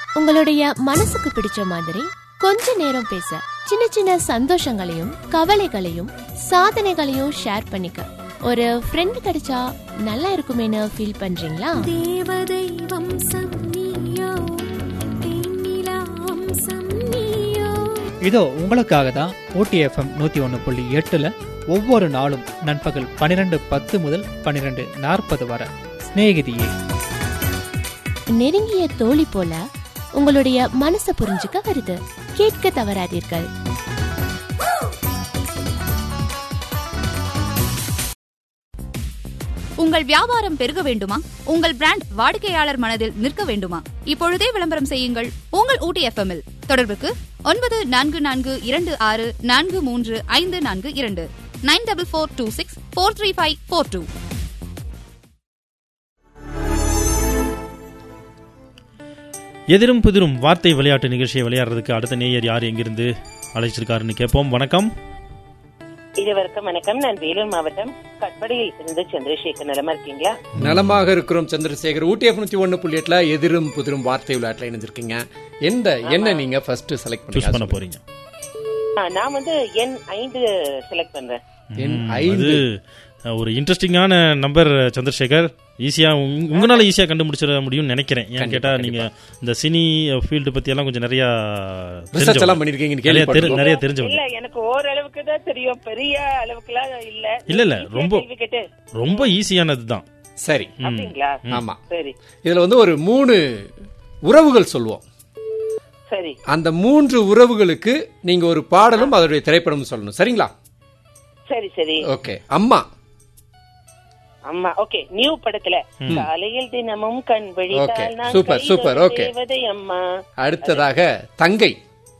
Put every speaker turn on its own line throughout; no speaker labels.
உங்களுடைய மனசுக்கு பிடிச்ச மாதிரி கொஞ்ச நேரம் பேச சின்ன சின்ன சந்தோஷங்களையும் கவலைகளையும் சாதனைகளையும் ஷேர் பண்ணிக்க ஒரு ஃப்ரெண்ட் கிடைச்சா நல்லா இருக்குமேனு ஃபீல் பண்றீங்களா
தேவதை வம்சம் நீயோ தேனிலா வம்சம் நீயோ
இதோ உங்களுக்காக தான் ஓடிஎஃப்எம் நூற்றி ஒன்று புள்ளி எட்டில் ஒவ்வொரு நாளும் நண்பகல் பன்னிரெண்டு பத்து முதல் பன்னிரெண்டு நாற்பது வரை சிநேகிதியே
நெருங்கிய தோழி போல உங்களுடைய மனசை புரிஞ்சுக்க வருது கேட்க தவறாதீர்கள்
உங்கள் வியாபாரம் பெருக வேண்டுமா உங்கள் பிராண்ட் வாடிக்கையாளர் மனதில் நிற்க வேண்டுமா இப்பொழுதே விளம்பரம் செய்யுங்கள் உங்கள் ஊட்டி எஃப்எம் இல் தொடர்புக்கு ஒன்பது நான்கு நான்கு இரண்டு ஆறு நான்கு மூன்று ஐந்து நான்கு இரண்டு nine double four two six four three five four two
எதிரும் புதிரும் வார்த்தை விளையாட்டு நிகழ்ச்சியை விளையாடுறதுக்கு அடுத்த நேயர் யார் எங்கிருந்து அழைச்சிருக்காருன்னு கேட்போம் வணக்கம்
இருவருக்கும் வணக்கம் நான் வேலூர் மாவட்டம் கட்படியில் இருந்து சந்திரசேகர் நலமா இருக்கீங்களா
நலமாக இருக்கிறோம் சந்திரசேகர் ஊட்டி எஃப் நூத்தி புள்ளி எட்டுல எதிரும் புதிரும் வார்த்தை விளையாட்டுல இணைஞ்சிருக்கீங்க எந்த என்ன நீங்க ஃபர்ஸ்ட் செலக்ட்
சூஸ் பண்ண
பண்ணி
போறீங்க
ஆ, நான் வந்து எண் ஐந்து செலக்ட் பண்றேன்
எண்
ம்,
ஐந்து.
அது அஹ், ஒரு இன்ட்ரெஸ்டிங்கான நம்பர் சந்திரசேகர் ஈஸியா உங்க- உங்களால ஈஸியா கண்டுபிடிச்சிட முடியும்னு நினைக்கிறேன் ஏன்
கண்டிப்பா,
கேட்டா நீங்க இந்த சினி ஃபீல்டு பத்தி எல்லாம் கொஞ்சம் நிறைய
ரிசர்ச் எல்லாம் பண்ணிருக்கீங்கன்னு
நிறைய தெரி-
கேள்விப்பட்டிருக்கோம்.
நிறைய தெரிஞ்சவங்க
இல்ல எனக்கு ஓரளவுக்கு தான் தெரியும் பெரிய அளவுக்குலாம் இல்ல
இல்ல, இல்ல,
ஈஸியா
ரொம்ப-
கேள்வி கேட்டு
ரொம்ப ஈஸியானது தான்
சரி
அப்படிங்களா
ஆமா
சரி
இதுல வந்து ஒரு மூணு உறவுகள் சொல்லுவோம்
சரி
அந்த மூன்று உறவுகளுக்கு நீங்க ஒரு பாடலும் அதோடைய திரைப்படமும் சொல்லணும் சரிங்களா
சரி சரி
ஓகே அம்மா
அம்மா ஓகே நியூ படத்துல காலையில் தினமும் கண்
Okay,
விழித்தால் நான்
super,
கை
super,
தொடும்
okay.
தேவதை அம்மா
அடுத்ததாக தங்கை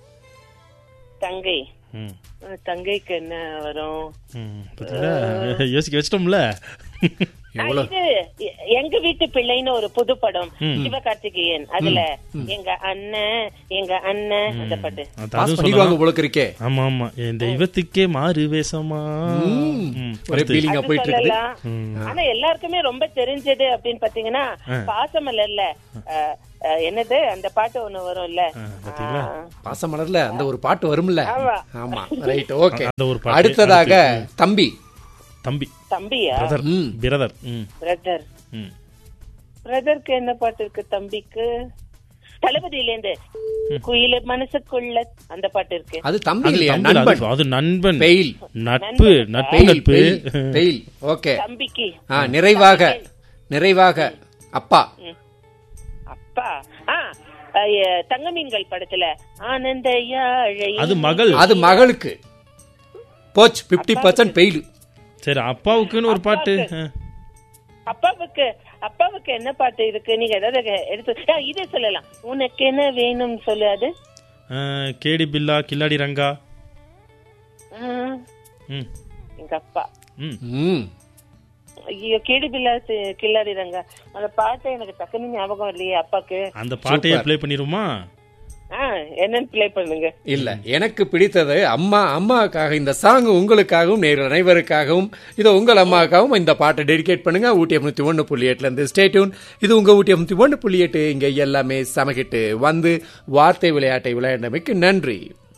தங்கை
ம்.
அஹ், தங்கைக்கு என்ன வரும்
ம், பாத்தீங்களா? யோசிக்க வச்சிட்டோம்ல
ஆ, இது எ- எங்க வீட்டு பிள்ளைன்னு ஒரு புது படம் சிவகார்த்திகேயன் அதுல எங்க அண்ணன் எங்க அண்ணன் அந்த பாட்டு
அது
பாஸ்
அதுவும்
பண்ணிடுவாங்க
சொல்லலாம்.
போல இருக்கே
ஆமா ஆமா என் தெய்வத்துக்கே மாறு வேஷமா ம்,
ஒரே
அடுத்து.
ஃபீலிங்கா
அது
போயிட்டு இருக்குது
சொல்லலாம். ஆனா எல்லாருக்குமே ரொம்ப தெரிஞ்சது அப்படின்னு பாத்தீங்கன்னா பாசமலர்ல அஹ், அஹ், என்னது அந்த பாட்டு ஒண்ணு வரும்ல
பாத்தீங்களா?
ஆ,
பாசமலர்ல அந்த ஒரு பாட்டு வரும்ல
ஆமா.
ஆமா ரைட் ஓகே
அந்த ஒரு பாட்டு.
அடுத்ததாக தம்பி
தம்பி
தம்பியா
பிரதர்
ம்.
பிரதர் ம்
பிரதர்
ம்
பிரதருக்கு என்ன பாட்டு இருக்கு தம்பிக்கு தளபதியில இருந்து குயில மனசுக்குள்ள அந்த பாட்டு இருக்கு
அது தம்பி
அது
இல்லையா
தம்பி இல்ல,
நண்பன்
அது- அது நண்பன்
பெயில்
நட்பு நட்பு
பெயில்
நட்பு
பெயில் பெயில் ஓகே
தம்பிக்கு
ஆ நிறைவாக நிறைவாக அப்பா
அப்பா ஆ அஹ், தங்க மீன்கள் படத்துல ஆனந்த யாழை
அது மகள்
அது மகளுக்கு போச்சு பிப்டி பர்சன்ட் பெயில்
சரி அப்பாவுக்குன்னு ஒரு பாட்டு ஆ.
அப்பாவுக்கு அப்பாவுக்கு என்ன பாட்டு இருக்கு நீங்க ஏதாவது கே- எடுத்து ஆ, இது சொல்லலாம் உனக்கு என்ன வேணும் சொல்லு அது
ஆ, கேடி பில்லா கில்லாடி ரங்கா
ஆ,
ம்
எங்க அப்பா
ம்
ஐயோ கேடி பில்லா சி- கில்லாடி ரங்க அந்த பாட்டு எனக்கு டக்குன்னு ஞாபகம் இல்லையே அப்பாக்கு
அந்த பாட்டையே ப்ளே பண்ணிருமா
ஆ என்னன்னு ப்ளே பண்ணுங்க
இல்ல எனக்கு பிடித்தது அம்மா அம்மாவுக்காக இந்த சாங் உங்களுக்காகவும் நேரில் அனைவருக்காகவும் இதோ உங்கள் அம்மாவுக்காகவும் இந்த பாட்டை டெடிகேட் பண்ணுங்க ஊட்டி எண்பத்தி ஒன்று புள்ளி எட்டுல இருந்து ஸ்டேட்யூன் இது உங்க ஊட்டி எண்பத்தி ஒன்று புள்ளி எட்டு இங்க எல்லாமே சமகிட்டு வந்து வார்த்தை விளையாட்டை விளையாண்டமைக்கு நன்றி